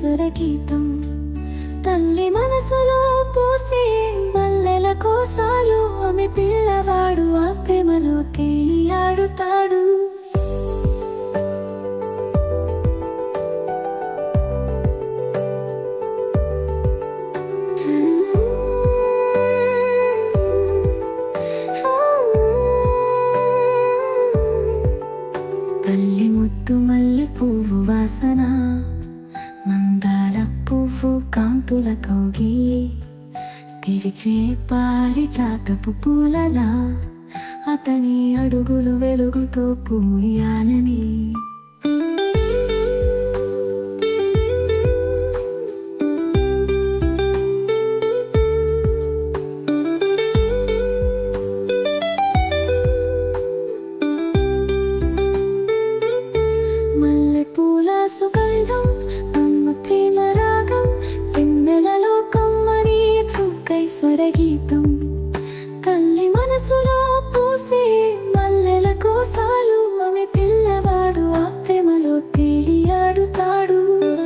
స్వరగీతం తల్లి మనసులో పూసే మల్లెల కోసాలు ఆమె పిల్లవాడు ఆ ప్రేమలో తేలియాడుతాడు తల్లి ముద్దు మల్లె పువ్వు వాసన మందార పువ్వు కాంతుల కౌగి తెరిచే పారిజాతపు పూలలా అతని అడుగులు వెలుగుతో పూయాలని మల్లెపూల సుగంధం అమ్మ ప్రేమ రాగం వెన్నెలలో కమ్మని తుక్కై స్వరగీతం తల్లి మనసులో పూసే మల్లెల కోసాలు ఆమె పిల్లవాడు ఆ ప్రేమలో తేలియాడుతాడు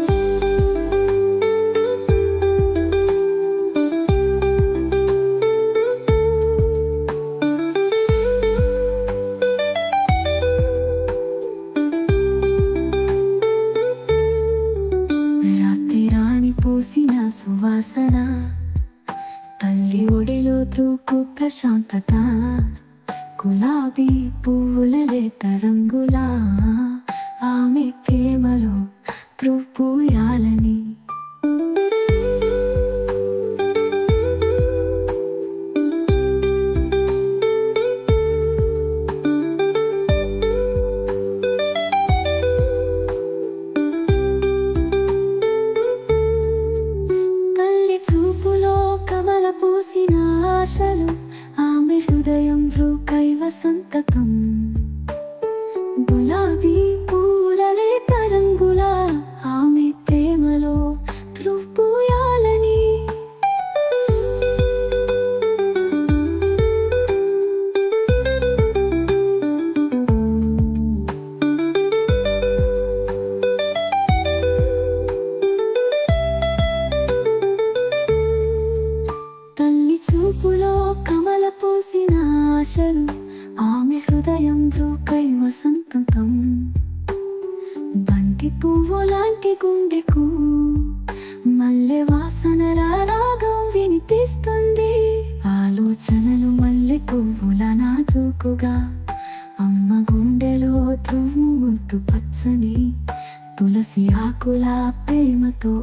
రాత్రి రాణి పూసిన సువాసన తల్లి ఒడిలో దూకు ప్రశాంతత గులాబీ పువ్వుల లేత రంగులా ఆమె ప్రేమలో త్రుపూయాలని తల్లి చూపులో కమల పూసిన ఆశలు ఆమె హృదయం భ్రూకై వసంతకం గులాబీ పూలలే తరంగుల ఆమె ప్రేమలో త్రుపూయాలని తల్లి చూపులో కమల పూసిన ఆశలు ఆమె హృదయం బ్రూకై వసంతం బంతి పువ్వు లాంటి గుండెకు మల్లె వాసన రాగం వినిపిస్తుంది ఆలోచనలు మల్లె పువ్వుల నాజూకుగా అమ్మ గుండెలో తుమ్ము ముద్దు పచ్చని తులసి ఆకుల ప్రేమతో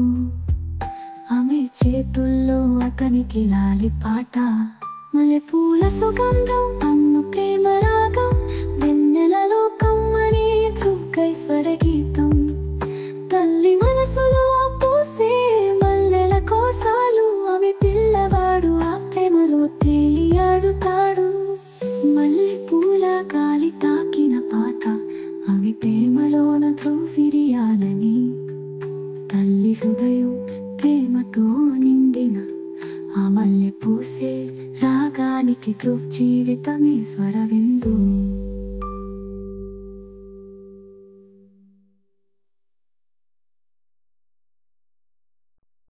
ఆమె చేతుల్లో అతనికి లాలి పాట మల్లెపూల సుగంధం అమ్మ ప్రేమ రాగం వెన్నెలలో కమ్మని దుర్గై స్వరగీతం తల్లి మనసులో పూసే మల్లెల కోసాలు ఆమె పిల్లవాడు ఆ ప్రేమలో తేలియాడుతాడు మల్లె పూల గాలి తాకిన పాట అవి ప్రేమలోన ధ్రువిరియాలని తల్లి హృదయం ప్రేమతో నిండిన ఆ మల్లె పూసే రాగానికి ధృవ్ జీవితమే స్వరవిందు